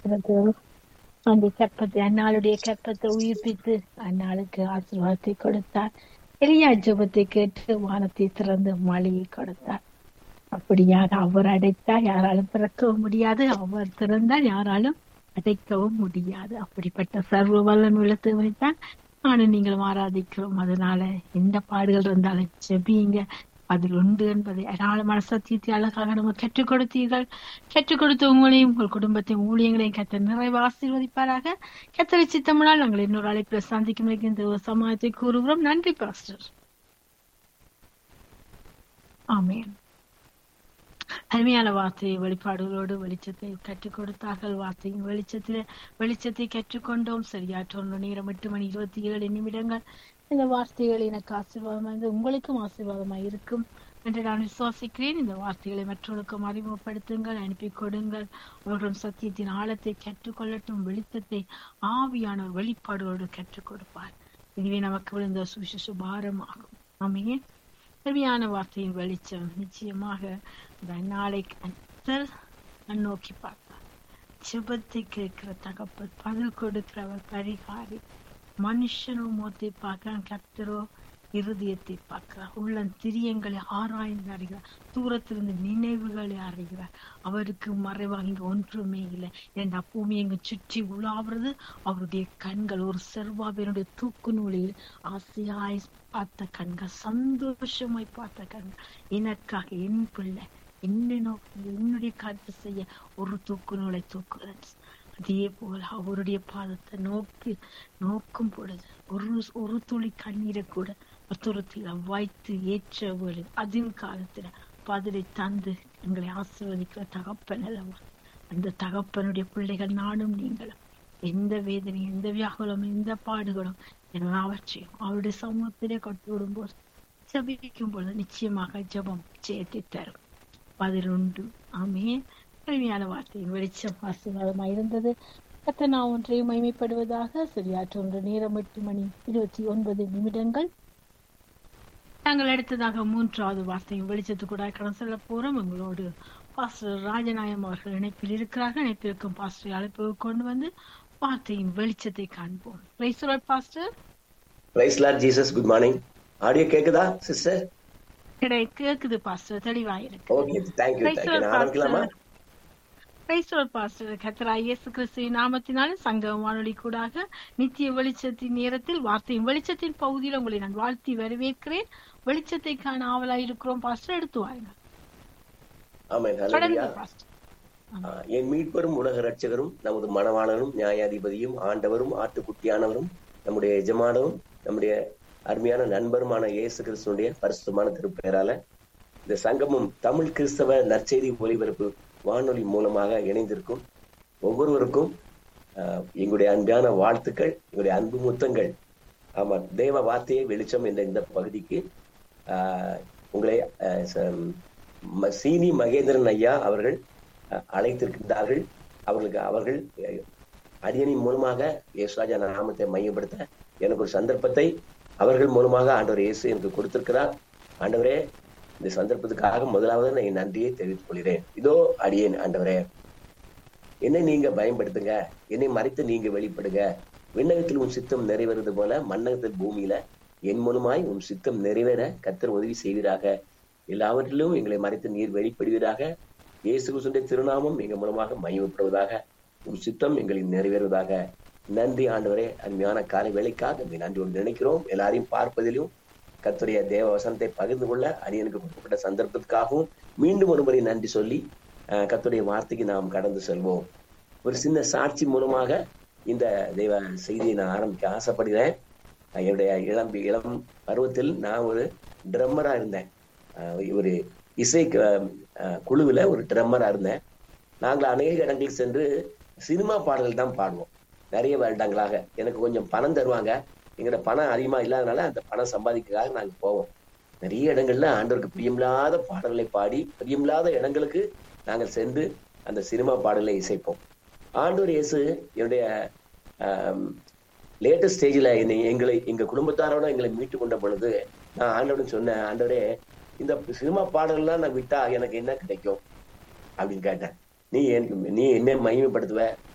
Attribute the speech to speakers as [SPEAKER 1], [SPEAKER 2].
[SPEAKER 1] இருக்கிறது அந்த கற்பத்தை அன்னாளுடைய கற்பத்தை உயிர்ப்பித்து அன்னாளுக்கு ஆசீர்வாதத்தை கொடுத்தார் எளியா ஜெபத்தை கேட்டு வானத்தை திறந்து மழையை கொடுத்தார் அப்படியாக அவர் அடைத்தால் யாராலும் திறக்கவும் முடியாது அவர் திறந்தால் யாராலும் அடைக்கவும் முடியாது அப்படிப்பட்ட சர்வ வல்லன் உள்ளத்தை வைத்தான் நானும் நீங்களும் ஆராதிக்கிறோம் அதனால எந்த பாடுகள் இருந்தாலும் ஜெபியுங்க அதில் உண்டு என்பதை அனாளமான சத்தியத்தை அழகாக நம்ம கற்றுக் கொடுத்தீர்கள் கற்றுக் கொடுத்த உங்களையும் உங்கள் குடும்பத்தையும் ஊழியங்களையும் கத்த நிறைவு ஆசீர்வதிப்பாராக கத்தரி சித்தமிழால் நாங்கள் இன்னொரு அழைப்பில் சந்திக்கும் வரைக்கும் இந்த சமாயத்தை கூறுகிறோம் நன்றி பாஸ்டர் ஆமேன் அருமையான வார்த்தை வெளிப்பாடுகளோடு வெளிச்சத்தை கற்றுக் கொடுத்தார்கள் வார்த்தையின் வெளிச்சத்தில வெளிச்சத்தை கற்றுக்கொண்டோம் சரியாற்றொன்று நேரம் எட்டு மணி இருபத்தி ஏழு நிமிடங்கள் இந்த வார்த்தைகள் எனக்கு ஆசீர்வாதமாக உங்களுக்கும் ஆசீர்வாதமாக இருக்கும் என்று நான் விசுவாசிக்கிறேன் இந்த வார்த்தைகளை மற்றவர்களுக்கும் அறிமுகப்படுத்துங்கள் அனுப்பி கொடுங்கள் அவர்களும் சத்தியத்தின் ஆழத்தை கற்றுக்கொள்ளட்டும் வெளிச்சத்தை ஆவியான வெளிப்பாடுகளோடு கற்றுக் கொடுப்பார் இதுவே நமக்கு விழுந்த சுவிசேஷ பாரமாகும் ஆமையே அருமையான வார்த்தையின் வெளிச்சம் நிச்சயமாக இந்த நாளை கத்தர் நோக்கி பார்த்தார் சிபத்தை கேட்கிற தகப்பல் பதில் கொடுக்கிறவர் பரிகாரி மனுஷனும் மோத்தை பார்க்கிறான் கத்தரோ இருதயத்தை பார்க்கிறார் உள்ளம் திரியங்களை ஆராய்ந்து அறிகிறார் தூரத்திலிருந்து நினைவுகளை அறிகிறார் அவருக்கு மறைவாக இங்க ஒன்றுமே இல்லை என் பூமி எங்க சுற்றி உலாவுறது அவருடைய கண்கள் ஒரு செல்வாவினுடைய தூக்கு நூலில் ஆசையாய் பார்த்த கண்கள் சந்தோஷமாய் பார்த்த கண்கள் எனக்காக என் பிள்ளை என்ன நோக்கி என்னுடைய காத்து செய்ய ஒரு தூக்கு நூலை தூக்குகிறேன் அதே போல அவருடைய பாதத்தை நோக்கி நோக்கும் பொழுது ஒரு ஒரு துளி கண்ணீரை கூட அத்துரத்தில் வைத்து ஏற்ற வேலை அதின் காலத்துல பதிலை தந்து எங்களை ஆசீர்வதிக்கிற தகப்பன் அல்லவா அந்த தகப்பனுடைய பிள்ளைகள் நானும் நீங்களும் எந்த வேதனை எந்த வியாகுலம் எந்த பாடுகளும் எல்லாவற்றையும் அவருடைய சமூகத்திலே கொண்டு விடும்போது ஜபிக்கும் பொழுது நிச்சயமாக ஜபம் ஜெயத்தை தரும் பதிலுண்டு ஆமே அருமையான வார்த்தையின் வெளிச்சம் ஆசீர்வாதமாக இருந்தது கத்த நான் ஒன்றையும் மைமைப்படுவதாக சரியாற்று ஒன்று நேரம் எட்டு மணி இருபத்தி ஒன்பது நிமிடங்கள் நாங்கள் அடுத்ததாக மூன்றாவது வார்த்தையின் வெளிச்சத்து கூட கடன் சொல்ல போறோம் உங்களோடு பாஸ்டர் ராஜநாயம் அவர்கள் இணைப்பில் இருக்கிறார்கள் இணைப்பிற்கும் பாஸ்டர் அழைப்பு கொண்டு வந்து வார்த்தையின் வெளிச்சத்தை காண்போம் pastor
[SPEAKER 2] praise Lord Jesus good morning audio கேக்குதா சிஸ்டர்
[SPEAKER 1] கிடை கேக்குது பாஸ்டர் தெளிவா இருக்கு
[SPEAKER 2] okay thank you thank you ஆரம்பிக்கலாமா
[SPEAKER 1] கிரைஸ்தவர் பாஸ்டர் கத்தரா இயேசு கிறிஸ்துவின் நாமத்தினால சங்க வானொலி கூடாக நித்திய வெளிச்சத்தின் நேரத்தில் வார்த்தையின் வெளிச்சத்தின் பகுதியில் உங்களை நான் வாழ்த்தி வரவேற்கிறேன் வெளிச்சத்தை காண ஆவலா இருக்கிறோம் பாஸ்டர் எடுத்து வாருங்க
[SPEAKER 2] ஆமென் ஹalleluya என் மீட்பரும் உலக ரட்சகரும் நமது மனவாளரும் நியாயாதிபதியும் ஆண்டவரும் ஆட்டுக்குட்டியானவரும் நம்முடைய எஜமானரும் நம்முடைய அருமையான நண்பருமான இயேசு கிறிஸ்துடைய பரிசுத்தமான திருப்பெயரால இந்த சங்கமும் தமிழ் கிறிஸ்தவ நற்செய்தி ஒலிபரப்பு வானொலி மூலமாக இணைந்திருக்கும் ஒவ்வொருவருக்கும் எங்களுடைய அன்பான வாழ்த்துக்கள் எங்களுடைய அன்பு முத்தங்கள் ஆமா தேவ வார்த்தையை வெளிச்சம் என்ற இந்த பகுதிக்கு உங்களை சீனி மகேந்திரன் ஐயா அவர்கள் அழைத்திருக்கின்றார்கள் அவர்களுக்கு அவர்கள் அடியனின் மூலமாக இயேசுராஜா நாமத்தை மையப்படுத்த எனக்கு ஒரு சந்தர்ப்பத்தை அவர்கள் மூலமாக ஆண்டவர் இயேசு எனக்கு கொடுத்திருக்கிறார் ஆண்டவரே இந்த சந்தர்ப்பத்துக்காக முதலாவது நான் என் நன்றியை தெரிவித்துக் கொள்கிறேன் இதோ அடியேன் ஆண்டவரே என்னை நீங்க பயன்படுத்துங்க என்னை மறைத்து நீங்க வெளிப்படுங்க விண்ணகத்தில் உன் சித்தம் நிறைவேறது போல மன்னகத்தில் பூமியில என் மூலமாய் உன் சித்தம் நிறைவேற கத்தர் உதவி செய்வீராக எல்லாவற்றிலும் எங்களை மறைத்து நீர் வெளிப்படுவீராக இயேசு கிறிஸ்துடைய திருநாமம் எங்க மூலமாக மையப்படுவதாக உன் சித்தம் எங்களில் நிறைவேறுவதாக நன்றி ஆண்டவரே அருமையான காலை வேலைக்காக நன்றியோடு நினைக்கிறோம் எல்லாரையும் பார்ப்பதிலும் கத்துடைய தேவ வசனத்தை பகிர்ந்து கொள்ள அடியனுக்கு கொடுக்கப்பட்ட சந்தர்ப்பத்துக்காகவும் மீண்டும் ஒரு முறை நன்றி சொல்லி கத்துடைய வார்த்தைக்கு நாம் கடந்து செல்வோம் ஒரு சின்ன சாட்சி மூலமாக இந்த தெய்வ செய்தியை நான் ஆரம்பிக்க ஆசைப்படுகிறேன் என்னுடைய இளம் இளம் பருவத்தில் நான் ஒரு ட்ரம்மரா இருந்தேன் ஒரு இசை குழுவில் ஒரு ட்ரம்மரா இருந்தேன் நாங்கள் அநேக இடங்களுக்கு சென்று சினிமா பாடல்கள் தான் பாடுவோம் நிறைய வருடங்களாக எனக்கு கொஞ்சம் பணம் தருவாங்க எங்கள்ட பணம் அதிகமா இல்லாதனால அந்த பணம் சம்பாதிக்கிறதுக்காக நாங்க போவோம் நிறைய இடங்கள்ல ஆண்டவருக்கு பிரியமில்லாத பாடல்களை பாடி பிரியமில்லாத இடங்களுக்கு நாங்கள் சென்று அந்த சினிமா பாடலை இசைப்போம் ஆண்டவர் இயேசு என்னுடைய லேட்டஸ்ட் ஸ்டேஜில் என்னை எங்களை எங்க குடும்பத்தாரோட எங்களை மீட்டு கொண்ட பொழுது நான் ஆண்டவன் சொன்னேன் ஆண்டவரே இந்த சினிமா பாடல்லாம் நான் விட்டா எனக்கு என்ன கிடைக்கும் அப்படின்னு கேட்டேன் நீ எனக்கு நீ என்ன மகிமைப்படுத்துவ